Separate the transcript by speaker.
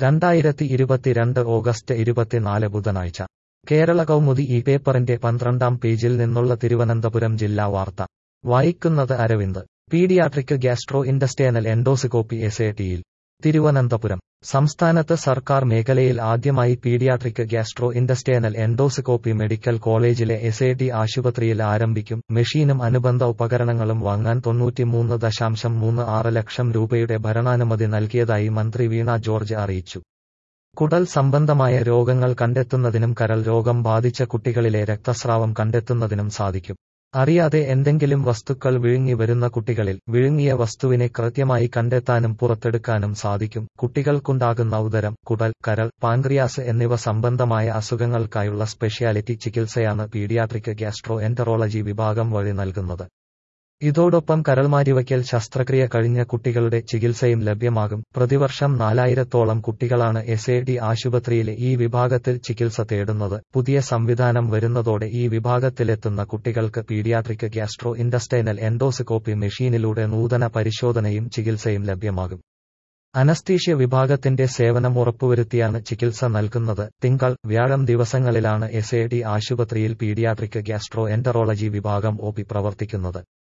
Speaker 1: രണ്ടായിരത്തി ഇരുപത്തിരണ്ട് ഓഗസ്റ്റ് ഇരുപത്തിനാല് ബുധനാഴ്ച കേരള കൗമുദി ഈ പേപ്പറിന്റെ പന്ത്രണ്ടാം പേജിൽ നിന്നുള്ള തിരുവനന്തപുരം ജില്ലാ വാർത്ത വായിക്കുന്നത് Aravind pediatric gastrointestinal endoscopy S A ടിയിൽ തിരുവനന്തപുരം സംസ്ഥാനത്ത് സർക്കാർ മേഖലയിൽ ആദ്യമായി pediatric gastrointestinal endoscopy medical കോളേജിലെ എസ് എ ടി ആശുപത്രിയിൽ ആരംഭിക്കും മെഷീനും അനുബന്ധ ഉപകരണങ്ങളും വാങ്ങാൻ തൊണ്ണൂറ്റിമൂന്ന് ദശാംശം മൂന്ന് ആറ് ലക്ഷം രൂപയുടെ ഭരണാനുമതി നൽകിയതായി മന്ത്രി വീണ ജോർജ് അറിയിച്ചു കുടൽ സംബന്ധമായ രോഗങ്ങൾ കണ്ടെത്തുന്നതിനും കരൾ രോഗം ബാധിച്ച കുട്ടികളിലെ രക്തസ്രാവം കണ്ടെത്തുന്നതിനും സാധിക്കും അറിയാതെ എന്തെങ്കിലും വസ്തുക്കൾ വിഴുങ്ങി വരുന്ന കുട്ടികളിൽ വിഴുങ്ങിയ വസ്തുവിനെ കൃത്യമായി കണ്ടെത്താനും പുറത്തെടുക്കാനും സാധിക്കും കുട്ടികൾക്കുണ്ടാകുന്ന ഉദരം കുടൽ കരൾ പാൻക്രിയാസ് എന്നിവ സംബന്ധമായ അസുഖങ്ങൾക്കായുള്ള സ്പെഷ്യാലിറ്റി ചികിത്സയാണ് പീഡിയാട്രിക് ഗ്യാസ്ട്രോ എൻറ്ററോളജി വിഭാഗം വഴി നൽകുന്നത് ഇതോടൊപ്പം കരൾമാരിവയ്ക്കൽ ശസ്ത്രക്രിയ കഴിഞ്ഞ കുട്ടികളുടെ ചികിത്സയും ലഭ്യമാകും പ്രതിവർഷം നാലായിരത്തോളം കുട്ടികളാണ് എസ് എ ഡി ആശുപത്രിയിലെ ഈ വിഭാഗത്തിൽ ചികിത്സ തേടുന്നത് പുതിയ സംവിധാനം വരുന്നതോടെ ഈ വിഭാഗത്തിലെത്തുന്ന കുട്ടികൾക്ക് പീഡിയാട്രിക് ഗ്യാസ്ട്രോ ഇൻഡസ്റ്റൈനൽ എൻഡോസ്കോപ്പി മെഷീനിലൂടെ നൂതന പരിശോധനയും ചികിത്സയും ലഭ്യമാകും അനസ്തീഷ്യ വിഭാഗത്തിന്റെ സേവനം ഉറപ്പുവരുത്തിയാണ് ചികിത്സ നൽകുന്നത് തിങ്കൾ വ്യാഴം ദിവസങ്ങളിലാണ് എസ് എ ഡി ആശുപത്രിയിൽ പീഡിയാട്രിക് ഗ്യാസ്ട്രോ എൻറ്ററോളജി വിഭാഗം ഒ പി പ്രവർത്തിക്കുന്നത്